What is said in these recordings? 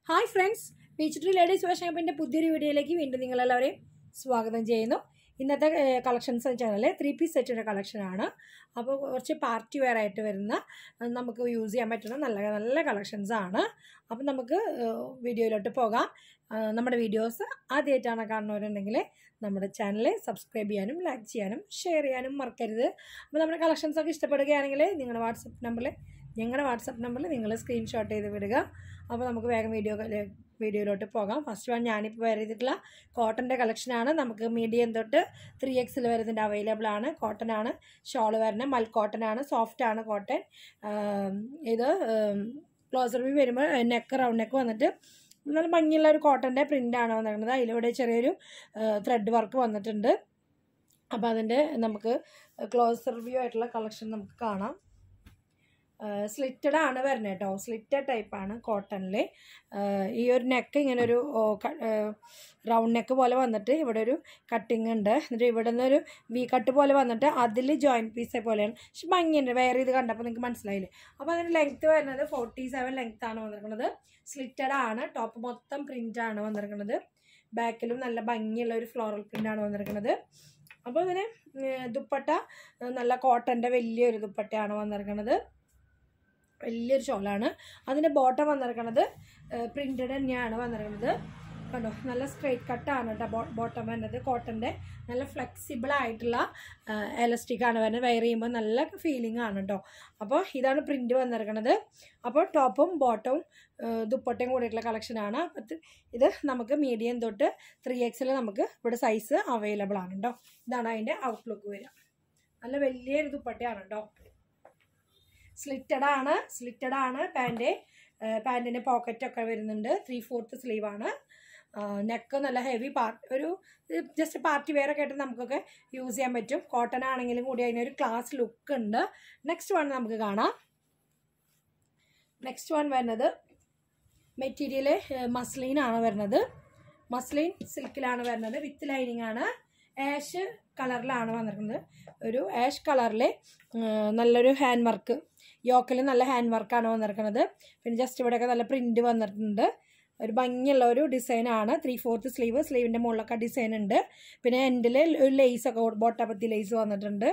hi friends beach tree ladies fashion ഷോപ്പിൻ്റെ പുതിയൊരു വീഡിയോയിലേക്ക് വീണ്ടും നിങ്ങളെല്ലാവരെയും സ്വാഗതം ചെയ്യുന്നു ഇന്നത്തെ കളക്ഷൻസ് ചാനലിൽ ത്രീ പീസ് സെറ്റിൻ്റെ കളക്ഷനാണ് അപ്പോൾ കുറച്ച് പാർട്ടി വെയർ ആയിട്ട് വരുന്ന അഹ് നമുക്ക് യൂസ് ചെയ്യാൻ പറ്റുന്ന നല്ല നല്ല കളക്ഷൻസ് ആണ് അപ്പോൾ നമുക്ക് വീഡിയോയിലോട്ട് പോകാം അഹ് നമ്മുടെ വീഡിയോസ് ആദ്യമായിട്ടാണ് കാണുന്നവരുണ്ടെങ്കിൽ നമ്മുടെ ചാനൽ സബ്സ്ക്രൈബ് ചെയ്യാനും ലൈക്ക് ചെയ്യാനും ഷെയർ ചെയ്യാനും മറക്കരുത് അപ്പോൾ നമ്മുടെ കളക്ഷൻസ് ഒക്കെ ഇഷ്ടപ്പെടുകയാണെങ്കിൽ നിങ്ങളുടെ വാട്സപ്പ് നമ്പറിൽ ഞങ്ങളുടെ വാട്സപ്പ് നമ്പറിൽ നിങ്ങൾ സ്ക്രീൻഷോട്ട് ചെയ്ത് വിടുക അപ്പോൾ നമുക്ക് വേഗം വീഡിയോ വീഡിയോയിലോട്ട് പോകാം ഫസ്റ്റ് വൺ ഞാനിപ്പോൾ വേറെ ചെയ്തിട്ടുള്ള കോട്ടൻ്റെ കളക്ഷനാണ് നമുക്ക് മീഡിയം തൊട്ട് ത്രീ എക്സിൽ വരുന്നതിൻ്റെ അവൈലബിൾ ആണ് കോട്ടൺ ആണ് ഷോൾ വരുന്നത് മൽ കോട്ടൺ ആണ് സോഫ്റ്റ് ആണ് കോട്ടൺ ഇത് ക്ലോസർ വ്യൂ വരുമ്പോൾ നെക്ക് റൗണ്ട് നെക്ക് വന്നിട്ട് നല്ല ഭംഗിയുള്ള ഒരു കോട്ടൻ്റെ പ്രിൻ്റാണ് വന്നിരിക്കുന്നത് അതിലൂടെ ചെറിയൊരു ത്രെഡ് വർക്ക് വന്നിട്ടുണ്ട് അപ്പോൾ അതിൻ്റെ നമുക്ക് ക്ലോസർ വ്യൂ ആയിട്ടുള്ള കളക്ഷൻ നമുക്ക് കാണാം സ്ലിറ്റഡ് ആണ് വരുന്നത് കേട്ടോ സ്ലിറ്റഡ് ടൈപ്പാണ് കോട്ടണിൽ ഈ ഒരു നെക്ക് ഇങ്ങനെ ഒരു റൗണ്ട് നെക്ക് പോലെ വന്നിട്ട് ഇവിടെ ഒരു കട്ടിങ് ഉണ്ട് എന്നിട്ട് ഇവിടെ നിന്ന് ഒരു വി കട്ട് പോലെ വന്നിട്ട് അതിൽ ജോയിൻറ്റ് പീസ് പോലെയാണ് പക്ഷെ ഭംഗിയുണ്ട് വേറെ ഇത് കണ്ടപ്പോൾ നിങ്ങൾക്ക് മനസ്സിലായില്ലേ അപ്പോൾ അതിന് ലെങ്ത്ത് വരുന്നത് ഫോർട്ടി സെവൻ ലെങ്ത് ആണ് വന്നിരിക്കുന്നത് സ്ലിറ്റഡ് ആണ് ടോപ്പ് മൊത്തം പ്രിൻ്റ് ആണ് വന്നിരിക്കുന്നത് ബാക്കിലും നല്ല ഭംഗിയുള്ള ഒരു ഫ്ലോറൽ പ്രിൻ്റ് ആണ് വന്നിരിക്കുന്നത് അപ്പോൾ ഇതിന് ദുപ്പട്ട നല്ല കോട്ടൻ്റെ വലിയൊരു ദുപ്പട്ടയാണ് വന്നിരിക്കുന്നത് വലിയൊരു ഷോളാണ് അതിൻ്റെ ബോട്ടം വന്നിരിക്കുന്നത് പ്രിൻറ്റഡ് തന്നെയാണ് വന്നിരിക്കുന്നത് കണ്ടോ നല്ല സ്ട്രെയിറ്റ് കട്ടാണ് കേട്ടോ ബോട്ടം വരുന്നത് കോട്ടൻ്റെ നല്ല ഫ്ലെക്സിബിൾ ആയിട്ടുള്ള എലസ്റ്റിക് ആണ് വരുന്നത് വെയർ ചെയ്യുമ്പോൾ നല്ല ഫീലിംഗ് ആണ് കേട്ടോ അപ്പോൾ ഇതാണ് പ്രിൻ്റ് വന്നിരിക്കുന്നത് അപ്പോൾ ടോപ്പും ബോട്ടവും ദുപ്പട്ടയും കൂടിയിട്ടുള്ള കളക്ഷനാണ് അപ്പോൾ ഇത് നമുക്ക് മീഡിയം തൊട്ട് ത്രീ എക്സിൽ നമുക്ക് ഇവിടെ സൈസ് അവൈലബിൾ ആണ് കേട്ടോ ഇതാണ് അതിൻ്റെ ഔട്ട്ലുക്ക് വരിക നല്ല വലിയൊരു ദുപ്പട്ടയാണ് കേട്ടോ സ്ലിറ്റഡ് ആണ് സ്ലിറ്റഡ് ആണ് പാൻറ് പാൻറ്റിൻ്റെ പോക്കറ്റൊക്കെ വരുന്നുണ്ട് ത്രീ ഫോർത്ത് സ്ലീവ് ആണ് നെക്ക് നല്ല ഹെവി പാർട്ട് ഒരു ജസ്റ്റ് പാർട്ടി വെയർ ഒക്കെ ആയിട്ട് നമുക്കൊക്കെ യൂസ് ചെയ്യാൻ പറ്റും കോട്ടൺ ആണെങ്കിലും കൂടി അതിനൊരു ക്ലാസ് ലുക്ക് ഉണ്ട് നെക്സ്റ്റ് വൺ നമുക്ക് കാണാം നെക്സ്റ്റ് വൺ വരുന്നത് മെറ്റീരിയൽ മസ്ലീൻ ആണ് വരുന്നത് മസ്ലിൻ സിൽക്കിലാണ് വരുന്നത് വിത്ത് ലൈനിങ് ആണ് ആഷ് കളറിലാണ് വന്നിരിക്കുന്നത് ഒരു ആഷ് കളറിൽ നല്ലൊരു ഹാൻഡ് വർക്ക് യോക്കിൽ നല്ല ഹാൻഡ് വർക്കാണ് വന്നിരിക്കുന്നത് പിന്നെ ജസ്റ്റ് ഇവിടെയൊക്കെ നല്ല പ്രിൻറ്റ് വന്നിട്ടുണ്ട് ഒരു ഭംഗിയുള്ള ഒരു ഡിസൈനാണ് ത്രീ ഫോർത്ത് സ്ലീവ് സ്ലീവിൻ്റെ മുകളിലൊക്കെ ഡിസൈൻ ഉണ്ട് പിന്നെ എൻഡിൽ ഒരു ലേസൊക്കെ ബോട്ടപത്തി ലേസ് വന്നിട്ടുണ്ട്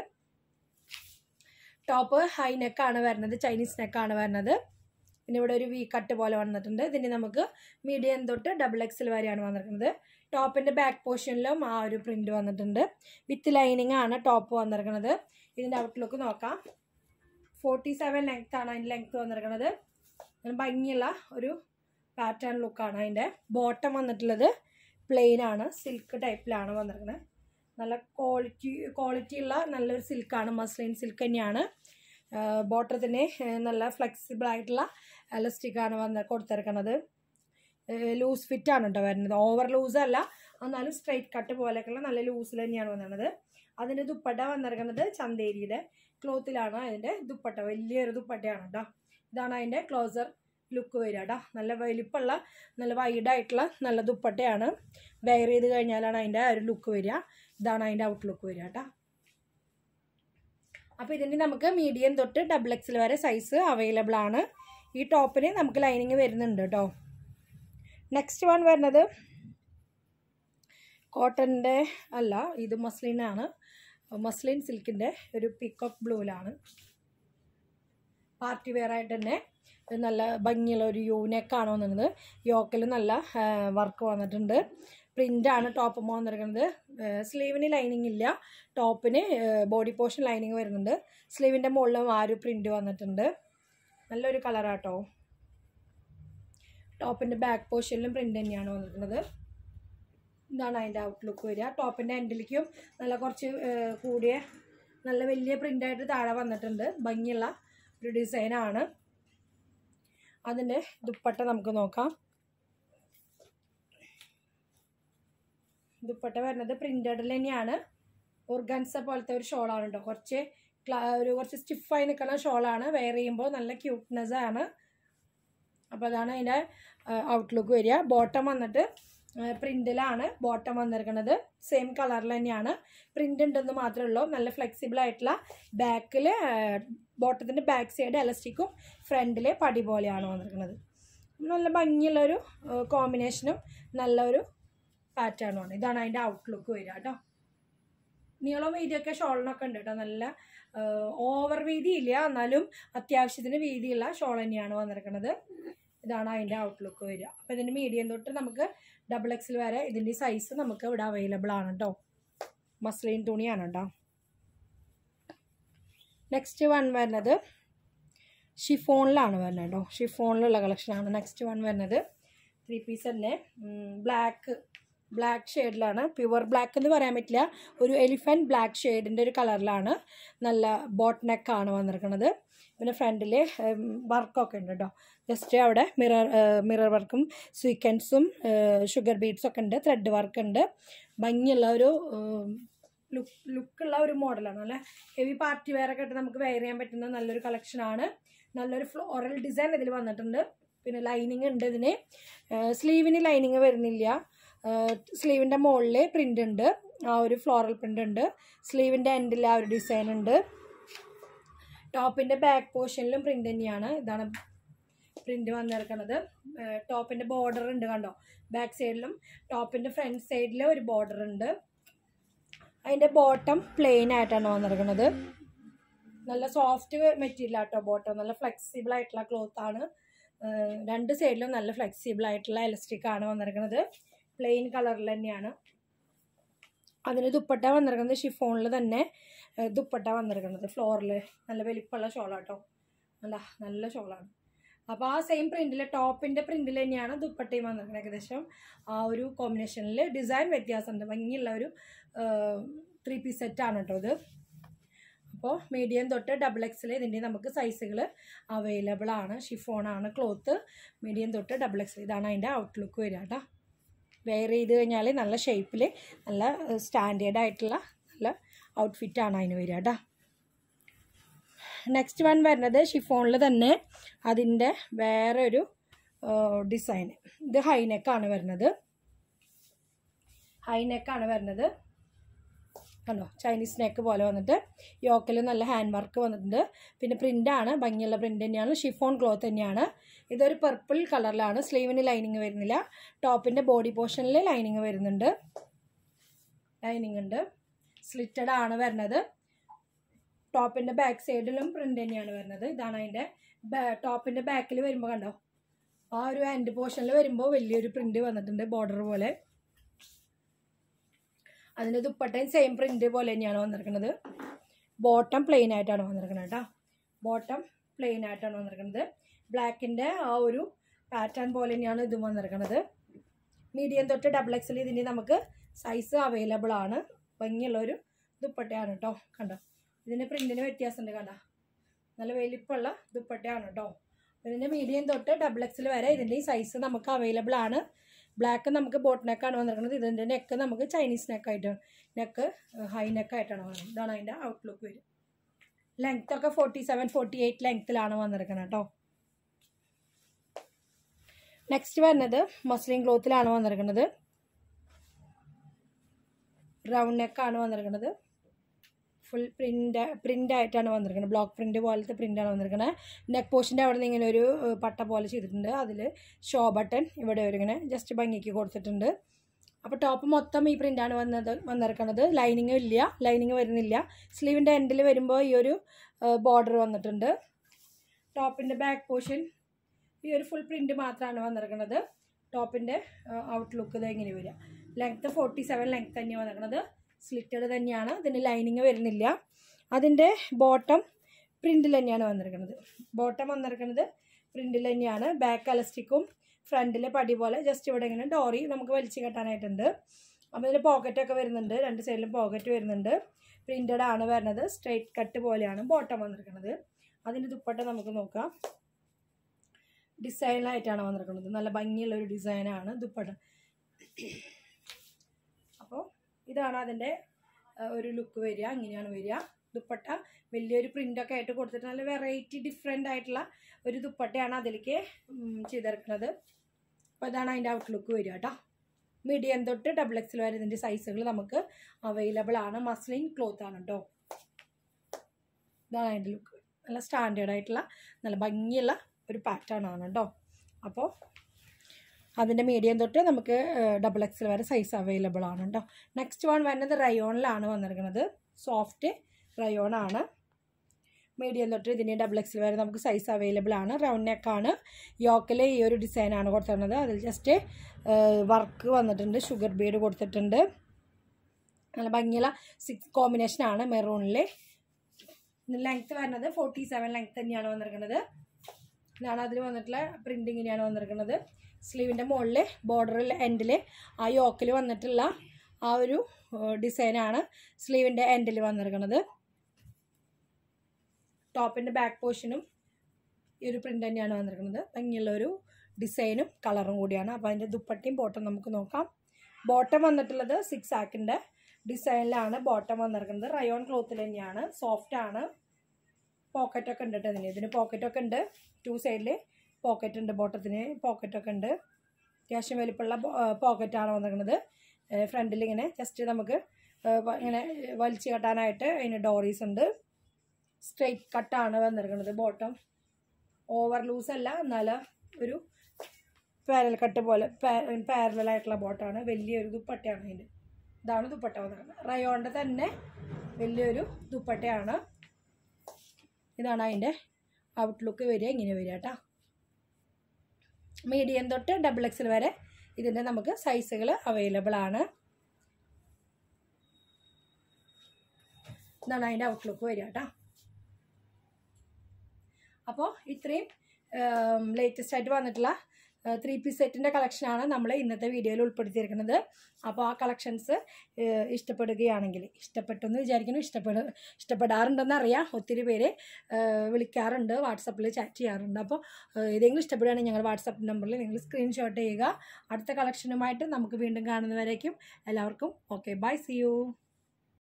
ടോപ്പ് ഹൈ നെക്കാണ് വരുന്നത് ചൈനീസ് നെക്കാണ് വരുന്നത് പിന്നെ ഇവിടെ ഒരു വി കട്ട് പോലെ വന്നിട്ടുണ്ട് ഇതിന് നമുക്ക് മീഡിയം തൊട്ട് ഡബിൾ എക്സൽ വരെയാണ് വന്നിരിക്കുന്നത് ടോപ്പിൻ്റെ ബാക്ക് പോർഷനിലും ആ ഒരു പ്രിൻറ്റ് വന്നിട്ടുണ്ട് വിത്ത് ലൈനിങ് ആണ് ടോപ്പ് വന്നിരിക്കുന്നത് ഇതിൻ്റെ ഔട്ട്ലുക്ക് നോക്കാം ഫോർട്ടി സെവൻ ലെങ്ത് ആണ് അതിൻ്റെ ലെങ്ത് വന്നിരിക്കുന്നത് ഭംഗിയുള്ള ഒരു പാറ്റേൺ ലുക്കാണ് അതിൻ്റെ ബോട്ടം വന്നിട്ടുള്ളത് പ്ലെയിൻ ആണ് സിൽക്ക് ടൈപ്പിലാണ് വന്നിരിക്കുന്നത് നല്ല ക്വാളിറ്റി ക്വാളിറ്റി ഉള്ള നല്ലൊരു സിൽക്കാണ് മസ്ലിൻ സിൽക്ക് തന്നെയാണ് ബോട്ടത്തിന് നല്ല ഫ്ലെക്സിബിൾ ആയിട്ടുള്ള എലസ്റ്റിക്കാണ് വന്ന് കൊടുത്തിരിക്കുന്നത് ലൂസ് ഫിറ്റ് ആണ് കേട്ടോ വരുന്നത് ഓവർ ലൂസ് അല്ല എന്നാലും സ്ട്രൈറ്റ് കട്ട് പോലെയൊക്കെയുള്ള നല്ല ലൂസിൽ തന്നെയാണ് വന്നിരുന്നത് അതിൻ്റെ ദുപ്പട്ട വന്നിരിക്കുന്നത് ചന്തേരിയുടെ ക്ലോത്തിലാണ് അതിൻ്റെ ദുപ്പട്ട വലിയൊരു ദുപ്പട്ടയാണ് കേട്ടോ ഇതാണ് അതിൻ്റെ ക്ലോസർ ലുക്ക് വരിക കേട്ടോ നല്ല വലിപ്പമുള്ള നല്ല വൈഡായിട്ടുള്ള നല്ല ദുപ്പട്ടയാണ് വെയർ ചെയ്ത് കഴിഞ്ഞാലാണ് അതിൻ്റെ ഒരു ലുക്ക് വരിക ഇതാണ് അതിൻ്റെ ഔട്ട് ലുക്ക് വരിക കേട്ടോ അപ്പോൾ ഇതിൻ്റെ നമുക്ക് മീഡിയം തൊട്ട് ഡബിൾ എക്സിൽ വരെ സൈസ് അവൈലബിൾ ആണ് ഈ ടോപ്പിന് നമുക്ക് ലൈനിങ് വരുന്നുണ്ട് കേട്ടോ നെക്സ്റ്റ് വൺ വരുന്നത് കോട്ടൻ്റെ അല്ല ഇത് മസ്ലിനാണ് മസ്ലിൻ സിൽക്കിൻ്റെ ഒരു പിക്കോക്ക് ബ്ലൂവിലാണ് പാർട്ടി വെയർ ആയിട്ട് തന്നെ നല്ല ഭംഗിയുള്ള ഒരു യൂനെക്കാണ് വന്നിരുന്നത് യോക്കിൽ നല്ല വർക്ക് വന്നിട്ടുണ്ട് പ്രിൻ്റാണ് ടോപ്പ് വന്നിരിക്കുന്നത് സ്ലീവിന് ലൈനിങ് ഇല്ല ടോപ്പിന് ബോഡി പോർഷൻ ലൈനിങ് വരുന്നുണ്ട് സ്ലീവിൻ്റെ മുകളിലും ആ ഒരു പ്രിൻ്റ് വന്നിട്ടുണ്ട് നല്ലൊരു കളറാട്ടോ ടോപ്പിൻ്റെ ബാക്ക് പോർഷനിലും പ്രിൻ്റ് തന്നെയാണ് വന്നിട്ടുള്ളത് ഇതാണ് അതിൻ്റെ ഔട്ട്ലുക്ക് വരിക ടോപ്പിൻ്റെ എൻഡിലേക്കും നല്ല കുറച്ച് കൂടിയ നല്ല വലിയ പ്രിൻ്റായിട്ട് താഴെ വന്നിട്ടുണ്ട് ഭംഗിയുള്ള ഒരു ഡിസൈനാണ് അതിൻ്റെ ദുപ്പട്ട നമുക്ക് നോക്കാം ദുപ്പട്ട വരുന്നത് പ്രിൻ്റഡിൽ തന്നെയാണ് ഓർഗൻസ പോലത്തെ ഒരു ഷോളാണ് കേട്ടോ കുറച്ച് ഒരു കുറച്ച് സ്റ്റിഫായി നിൽക്കുന്ന ഷോളാണ് വെയർ ചെയ്യുമ്പോൾ നല്ല ക്യൂട്ട്നെസ് ആണ് അപ്പോൾ അതാണ് അതിൻ്റെ ഔട്ട്ലുക്ക് വരിക ബോട്ടം വന്നിട്ട് പ്രിൻറ്റിലാണ് ബോട്ടം വന്നിരിക്കുന്നത് സെയിം കളറിൽ തന്നെയാണ് പ്രിൻ്റ് ഉണ്ടെന്ന് മാത്രമേ ഉള്ളൂ നല്ല ഫ്ലെക്സിബിൾ ആയിട്ടുള്ള ബാക്കിൽ ബോട്ടത്തിൻ്റെ ബാക്ക് സൈഡ് എലസ്റ്റിക്കും ഫ്രണ്ടിൽ പടി പോലെയാണ് വന്നിരിക്കുന്നത് നല്ല ഭംഗിയുള്ളൊരു കോമ്പിനേഷനും നല്ലൊരു പാറ്റേണുമാണ് ഇതാണ് അതിൻ്റെ ഔട്ട്ലുക്ക് വരിക കേട്ടോ നീളം വീതിയൊക്കെ ഷോളിനൊക്കെ ഉണ്ട് കേട്ടോ നല്ല ഓവർ വീതി ഇല്ല എന്നാലും അത്യാവശ്യത്തിന് വീതിയുള്ള ഷോൾ തന്നെയാണ് വന്നിരിക്കുന്നത് ഇതാണ് അതിൻ്റെ ഔട്ട്ലുക്ക് വരിക അപ്പോൾ ഇതിൻ്റെ മീഡിയം തൊട്ട് നമുക്ക് ഡബിൾ എക്സിൽ വരെ ഇതിൻ്റെ സൈസ് നമുക്ക് ഇവിടെ അവൈലബിൾ ആണ് കേട്ടോ മസ്ലിൻ തുണിയാണ് കേട്ടോ നെക്സ്റ്റ് വൺ വരുന്നത് ഷിഫോണിലാണ് വരുന്നത് കേട്ടോ ഷിഫോണിലുള്ള കളക്ഷനാണ് നെക്സ്റ്റ് വൺ വരുന്നത് ത്രീ പീസ് തന്നെ ബ്ലാക്ക് ബ്ലാക്ക് ഷെയ്ഡിലാണ് പ്യുവർ ബ്ലാക്ക് എന്ന് പറയാൻ പറ്റില്ല ഒരു എലിഫൻറ്റ് ബ്ലാക്ക് ഷെയ്ഡിൻ്റെ ഒരു കളറിലാണ് നല്ല ബോട്ട് നെക്കാണ് വന്നിരിക്കുന്നത് പിന്നെ ഫ്രണ്ടിൽ വർക്കൊക്കെ ഉണ്ട് കേട്ടോ ജസ്റ്റ് അവിടെ മിറർ മിറർ വർക്കും സ്വീക്കൻസും ഷുഗർ ബീഡ്സും ഒക്കെ ഉണ്ട് ത്രെഡ് വർക്ക് ഉണ്ട് ഭംഗിയുള്ള ഒരു ലുക്ക് ലുക്കുള്ള ഒരു മോഡലാണ് നല്ല ഹെവി പാർട്ടി വെയർ ഒക്കെ ഇട്ട് നമുക്ക് വെയർ ചെയ്യാൻ പറ്റുന്ന നല്ലൊരു കളക്ഷനാണ് നല്ലൊരു ഫ്ലോറൽ ഡിസൈൻ ഇതിൽ വന്നിട്ടുണ്ട് പിന്നെ ലൈനിങ് ഉണ്ട് ഇതിന് സ്ലീവിന് ലൈനിങ് വരുന്നില്ല സ്ലീവിൻ്റെ മുകളിൽ പ്രിൻ്റ് ഉണ്ട് ആ ഒരു ഫ്ലോറൽ പ്രിൻ്റ് ഉണ്ട് സ്ലീവിൻ്റെ എൻഡിൽ ആ ഒരു ഡിസൈൻ ഉണ്ട് ടോപ്പിൻ്റെ ബാക്ക് പോർഷനിലും പ്രിൻ്റ് തന്നെയാണ് ഇതാണ് പ്രിൻ്റ് വന്നിരിക്കുന്നത് ടോപ്പിൻ്റെ ബോർഡർ ഉണ്ട് കണ്ടോ ബാക്ക് സൈഡിലും ടോപ്പിൻ്റെ ഫ്രണ്ട് സൈഡിൽ ഒരു ബോർഡർ ഉണ്ട് അതിൻ്റെ ബോട്ടം പ്ലെയിൻ ആയിട്ടാണ് വന്നിരിക്കുന്നത് നല്ല സോഫ്റ്റ് മെറ്റീരിയൽ ആട്ടോ ബോട്ടം നല്ല ഫ്ലെക്സിബിൾ ആയിട്ടുള്ള ക്ലോത്ത് ആണ് രണ്ട് സൈഡിലും നല്ല ഫ്ലെക്സിബിൾ ആയിട്ടുള്ള എലസ്റ്റിക് ആണ് വന്നിരിക്കുന്നത് പ്ലെയിൻ കളറിൽ തന്നെയാണ് അതിന് ദുപ്പട്ട വന്നിരിക്കുന്നത് ഷിഫോണിൽ തന്നെ ദുപ്പട്ട വന്നിരിക്കുന്നത് ഫ്ലോറിൽ നല്ല വലിപ്പമുള്ള ഷോളാട്ടോ നല്ല നല്ല ഷോളാണ് അപ്പോൾ ആ സെയിം പ്രിൻറ്റിൽ ടോപ്പിൻ്റെ പ്രിൻറ്റിൽ തന്നെയാണ് ദുപ്പട്ടയും വന്നിരിക്കുന്നത് ഏകദേശം ആ ഒരു കോമ്പിനേഷനിൽ ഡിസൈൻ വ്യത്യാസമുണ്ട് ഭംഗിയുള്ള ഒരു ത്രീ പീസ് സെറ്റാണ് കേട്ടോ ഇത് അപ്പോൾ മീഡിയം തൊട്ട് ഡബിൾ എക്സിൽ ഇതിൻ്റെ നമുക്ക് സൈസുകൾ അവൈലബിൾ ആണ് ഷിഫോണാണ് ക്ലോത്ത് മീഡിയം തൊട്ട് ഡബിൾ എക്സിൽ ഇതാണ് അതിൻ്റെ ഔട്ട്ലുക്ക് വരിക കേട്ടോ വെയർ ചെയ്ത് കഴിഞ്ഞാൽ നല്ല ഷേപ്പിൽ നല്ല സ്റ്റാൻഡേർഡ് ആയിട്ടുള്ള നല്ല ഔട്ട്ഫിറ്റാണ് അതിന് വരിക കേട്ടോ നെക്സ്റ്റ് വൺ വരുന്നത് ഷിഫോണിൽ തന്നെ അതിൻ്റെ വേറെ ഒരു ഡിസൈൻ ഇത് ഹൈനെക്കാണ് വരുന്നത് ഹൈനെക്കാണ് വരുന്നത് കണ്ടോ ചൈനീസ് നെക്ക് പോലെ വന്നിട്ട് യോക്കിൽ നല്ല ഹാൻഡ് വർക്ക് വന്നിട്ടുണ്ട് പിന്നെ പ്രിൻ്റാണ് ഭംഗിയുള്ള പ്രിൻ്റ് തന്നെയാണ് ഷിഫോൺ ക്ലോത്ത് തന്നെയാണ് ഇതൊരു പർപ്പിൾ കളറിലാണ് സ്ലീവിന് ലൈനിങ് വരുന്നില്ല ടോപ്പിൻ്റെ ബോഡി പോർഷനിൽ ലൈനിങ് വരുന്നുണ്ട് ലൈനിങ് ഉണ്ട് സ്ലിറ്റഡ് ആണ് വരുന്നത് ടോപ്പിൻ്റെ ബാക്ക് സൈഡിലും പ്രിൻ്റ് തന്നെയാണ് വരുന്നത് ഇതാണ് അതിൻ്റെ ടോപ്പിൻ്റെ ബാക്കിൽ വരുമ്പോൾ കണ്ടോ ആ ഒരു ഹാൻഡ് പോർഷനിൽ വരുമ്പോൾ വലിയൊരു പ്രിൻ്റ് വന്നിട്ടുണ്ട് ബോർഡർ പോലെ അതിൻ്റെ ദുപ്പട്ടയും സെയിം പ്രിൻ്റ് പോലെ തന്നെയാണ് വന്നിരിക്കുന്നത് ബോട്ടം പ്ലെയിൻ ആയിട്ടാണ് വന്നിരിക്കുന്നത് കേട്ടോ ബോട്ടം പ്ലെയിൻ ആയിട്ടാണ് വന്നിരിക്കുന്നത് ബ്ലാക്കിൻ്റെ ആ ഒരു പാറ്റേൺ പോലെ തന്നെയാണ് ഇതും വന്നിരിക്കുന്നത് മീഡിയം തൊട്ട് ഡബിൾ എക്സിൽ ഇതിൻ്റെ നമുക്ക് സൈസ് അവൈലബിൾ ആണ് ഭംഗിയുള്ള ഒരു ദുപ്പട്ടയാണ് കേട്ടോ കണ്ടോ ഇതിൻ്റെ പ്രിൻറ്റിന് വ്യത്യാസമുണ്ട് കണ്ടോ നല്ല വലിപ്പമുള്ള ദുപ്പട്ടയാണ് കേട്ടോ ഇതിൻ്റെ മീഡിയം തൊട്ട് ഡബിൾ എക്സിൽ വരെ ഇതിൻ്റെ സൈസ് നമുക്ക് അവൈലബിൾ ആണ് ബ്ലാക്ക് നമുക്ക് ബോട്ട് നെക്കാണ് വന്നിരിക്കുന്നത് ഇതിൻ്റെ നെക്ക് നമുക്ക് ചൈനീസ് നെക്കായിട്ട് നെക്ക് ഹൈ നെക്കായിട്ടാണ് വന്നത് ഇതാണ് അതിൻ്റെ ഔട്ട്ലുക്ക് വരും ലെങ്ത് ഒക്കെ ഫോർട്ടി സെവൻ ഫോർട്ടി എയ്റ്റ് ലെങ്ത്തിലാണ് വന്നിരിക്കുന്നത് കേട്ടോ നെക്സ്റ്റ് വരുന്നത് മസ്ലിൻ ക്ലോത്തിലാണ് വന്നിരിക്കുന്നത് റൗണ്ട് നെക്കാണ് വന്നിരിക്കുന്നത് ഫുൾ പ്രിൻ്റ് പ്രിൻ്റ് ആയിട്ടാണ് വന്നിരിക്കുന്നത് ബ്ലോക്ക് പ്രിൻ്റ് പോലത്തെ പ്രിൻ്റാണ് വന്നിരിക്കുന്നത് നെക്ക് പോസ്റ്റിൻ്റെ അവിടെ നിന്ന് ഇങ്ങനെ ഒരു ഏഹ്, പട്ട പോലെ ചെയ്തിട്ടുണ്ട് അതിൽ ഷോ ബട്ടൺ ഇവിടെ ഒരു ഇങ്ങനെ ജസ്റ്റ് ഭംഗിക്ക് കൊടുത്തിട്ടുണ്ട് അപ്പോൾ ടോപ്പ് മൊത്തം ഈ പ്രിൻ്റാണ് വന്നത് വന്നിരിക്കുന്നത് ലൈനിങ് ഇല്ല ലൈനിങ് വരുന്നില്ല സ്ലീവിൻ്റെ എൻഡിൽ വരുമ്പോൾ ഈ ഒരു ബോർഡർ വന്നിട്ടുണ്ട് ടോപ്പിൻ്റെ ബാക്ക് പോർഷൻ ഈ ഒരു ഫുൾ പ്രിൻ്റ് മാത്രമാണ് വന്നിരിക്കുന്നത് ടോപ്പിൻ്റെ ഔട്ട്ലുക്ക് ഇത് എങ്ങനെ വരിക ലെങ്ത്ത് ഫോർട്ടി സെവൻ ലെങ്ത്ത് തന്നെയാണ് വന്നിരിക്കുന്നത് സ്ലിറ്റഡ് തന്നെയാണ് ഇതിന് ലൈനിങ് വരുന്നില്ല അതിൻ്റെ ബോട്ടം പ്രിൻറ്റിൽ തന്നെയാണ് വന്നിരിക്കുന്നത് ബോട്ടം വന്നിരിക്കുന്നത് പ്രിൻറ്റിൽ തന്നെയാണ് ബാക്ക് അലസ്റ്റിക്കും ഫ്രണ്ടിലെ പടി പോലെ ജസ്റ്റ് ഇവിടെ ഇങ്ങനെ ഡോറി നമുക്ക് വലിച്ചു കെട്ടാനായിട്ടുണ്ട് അപ്പോൾ ഇതിൽ പോക്കറ്റൊക്കെ വരുന്നുണ്ട് രണ്ട് സൈഡിലും പോക്കറ്റ് വരുന്നുണ്ട് പ്രിൻറ്റഡ് ആണ് വരുന്നത് സ്ട്രെയിറ്റ് കട്ട് പോലെയാണ് ബോട്ടം വന്നിരിക്കുന്നത് അതിൻ്റെ ദുപ്പട്ട നമുക്ക് നോക്കാം ഡിസൈനായിട്ടാണ് വന്നിരിക്കുന്നത് നല്ല ഭംഗിയുള്ള ഒരു ഡിസൈനാണ് ദുപ്പട്ട അപ്പോൾ ഇതാണ് അതിൻ്റെ ആ, ഒരു ലുക്ക് വരിക ഇങ്ങനെയാണ് വരിക ദുപ്പട്ട വലിയൊരു പ്രിൻ്റൊക്കെ ആയിട്ട് കൊടുത്തിട്ട് നല്ല വെറൈറ്റി ഡിഫറെൻ്റ് ആയിട്ടുള്ള ഒരു ദുപ്പട്ടയാണ് അതിലേക്ക് ഉം, ചെയ്തെടുക്കുന്നത് അപ്പോൾ ഇതാണ് അതിൻ്റെ ഔട്ട്ലുക്ക് വരിക കേട്ടോ മീഡിയം തൊട്ട് ഡബിൾ എക്സിൽ വരെ ഇതിൻ്റെ സൈസുകൾ നമുക്ക് അവൈലബിൾ ആണ് മസ്ലിൻ ക്ലോത്ത് ആണ് കേട്ടോ ഇതാണ് അതിൻ്റെ ലുക്ക് നല്ല സ്റ്റാൻഡേർഡ് ആയിട്ടുള്ള നല്ല ഭംഗിയുള്ള ഒരു പാറ്റേൺ ആണ് കേട്ടോ അപ്പോൾ അതിൻ്റെ മീഡിയം തൊട്ട് നമുക്ക് ഡബിൾ എക്സൽ വരെ സൈസ് അവൈലബിൾ ആണ് കേട്ടോ നെക്സ്റ്റ് വൺ വരുന്നത് റയോണിലാണ് വന്നിരിക്കുന്നത് സോഫ്റ്റ് റയോൺ ആണ് മീഡിയം തൊട്ട് ഇതിന് ഡബിൾ എക്സൽ വരെ നമുക്ക് സൈസ് അവൈലബിൾ ആണ് റൗണ്ട് നെക്കാണ് യോക്കിൽ ഈ ഒരു ഡിസൈനാണ് കൊടുത്തിരുന്നത് അതിൽ ജസ്റ്റ് വർക്ക് വന്നിട്ടുണ്ട് ഷുഗർ ബീഡ് കൊടുത്തിട്ടുണ്ട് നല്ല ഭംഗിയുള്ള സിക്സ് കോമ്പിനേഷനാണ് മെറൂണിൽ ലെങ്ത്ത് വരുന്നത് ഫോർട്ടി സെവൻ ലെങ്ത്ത് തന്നെയാണ് വന്നിരിക്കുന്നത് ഇതാണ് അതിൽ വന്നിട്ടുള്ള പ്രിൻ്റ് ഇങ്ങനെയാണ് വന്നിരിക്കുന്നത് സ്ലീവിൻ്റെ മുകളിൽ ബോർഡറിൽ എൻഡിൽ ആ യോക്കിൽ വന്നിട്ടുള്ള ആ ഒരു ഡിസൈനാണ് സ്ലീവിൻ്റെ എൻഡിൽ വന്നിരിക്കുന്നത് ടോപ്പിൻ്റെ ബാക്ക് പോർഷനും ഈ ഒരു പ്രിൻ്റ് തന്നെയാണ് വന്നിരിക്കുന്നത് ഭംഗിയുള്ള ഒരു ഡിസൈനും കളറും കൂടിയാണ് അപ്പോൾ അതിൻ്റെ ദുപ്പട്ടയും ബോട്ടം നമുക്ക് നോക്കാം ബോട്ടം വന്നിട്ടുള്ളത് സിക്സ് ആക്കിൻ്റെ ഡിസൈനിലാണ് ബോട്ടം വന്നിരിക്കുന്നത് റയോൺ ക്ലോത്തിൽ തന്നെയാണ് സോഫ്റ്റ് ആണ് പോക്കറ്റൊക്കെ ഉണ്ട് കേട്ടോ ഇതിന് ഇതിന് പോക്കറ്റൊക്കെ ഉണ്ട് ടു സൈഡിൽ പോക്കറ്റ് ഉണ്ട് ബോട്ടത്തിന് പോക്കറ്റൊക്കെ ഉണ്ട് അത്യാവശ്യം വലിപ്പമുള്ള പോക്കറ്റാണ് വന്നിരിക്കുന്നത് ഫ്രണ്ടിൽ ഇങ്ങനെ ജസ്റ്റ് നമുക്ക് ഇങ്ങനെ വലിച്ചു കെട്ടാനായിട്ട് അതിന് ഡോറീസ് ഉണ്ട് സ്ട്രെയിറ്റ് കട്ടാണ് വന്നിരിക്കുന്നത് ബോട്ടം ഓവർ ലൂസ് അല്ല എന്നാൽ ഒരു പാരൽ കട്ട് പോലെ പാരലായിട്ടുള്ള ബോട്ടാണ് വലിയൊരു ദുപ്പട്ടയാണ് അതിൻ്റെ ഇതാണ് ദുപ്പട്ട വന്നിരിക്കുന്നത് റയോണിൻ്റെ തന്നെ വലിയൊരു ദുപ്പട്ടയാണ് ഇതാണ് അതിൻ്റെ ഔട്ട്ലുക്ക് വരിക ഇങ്ങനെ വരിക കേട്ടോ മീഡിയം തൊട്ട് ഡബിൾ എക്സൽ വരെ ഇതിൻ്റെ നമുക്ക് സൈസുകൾ അവൈലബിൾ ആണ് ഇതാണ് അതിൻ്റെ ഔട്ട്ലുക്ക് വരിക കേട്ടോ അപ്പോൾ ഇത്രയും ലേറ്റസ്റ്റ് ആയിട്ട് വന്നിട്ടുള്ള ത്രീ പീസ് സെറ്റിൻ്റെ കളക്ഷനാണ് നമ്മൾ ഇന്നത്തെ വീഡിയോയിൽ ഉൾപ്പെടുത്തിയിരിക്കുന്നത് അപ്പോൾ ആ കളക്ഷൻസ് ഇഷ്ടപ്പെടുകയാണെങ്കിൽ ഇഷ്ടപ്പെട്ടെന്ന് വിചാരിക്കുന്നു ഇഷ്ടപ്പെടു ഇഷ്ടപ്പെടാറുണ്ടെന്ന് അറിയാം ഒത്തിരി പേര് വിളിക്കാറുണ്ട് വാട്സപ്പിൽ ചാറ്റ് ചെയ്യാറുണ്ട് അപ്പോൾ ഏതെങ്കിലും ഇഷ്ടപ്പെടുകയാണെങ്കിൽ ഞങ്ങൾ വാട്സപ്പ് നമ്പറിൽ നിങ്ങൾ സ്ക്രീൻഷോട്ട് ചെയ്യുക അടുത്ത കളക്ഷനുമായിട്ട് നമുക്ക് വീണ്ടും കാണുന്നവരേക്കും എല്ലാവർക്കും ഓക്കെ ബൈ സി യു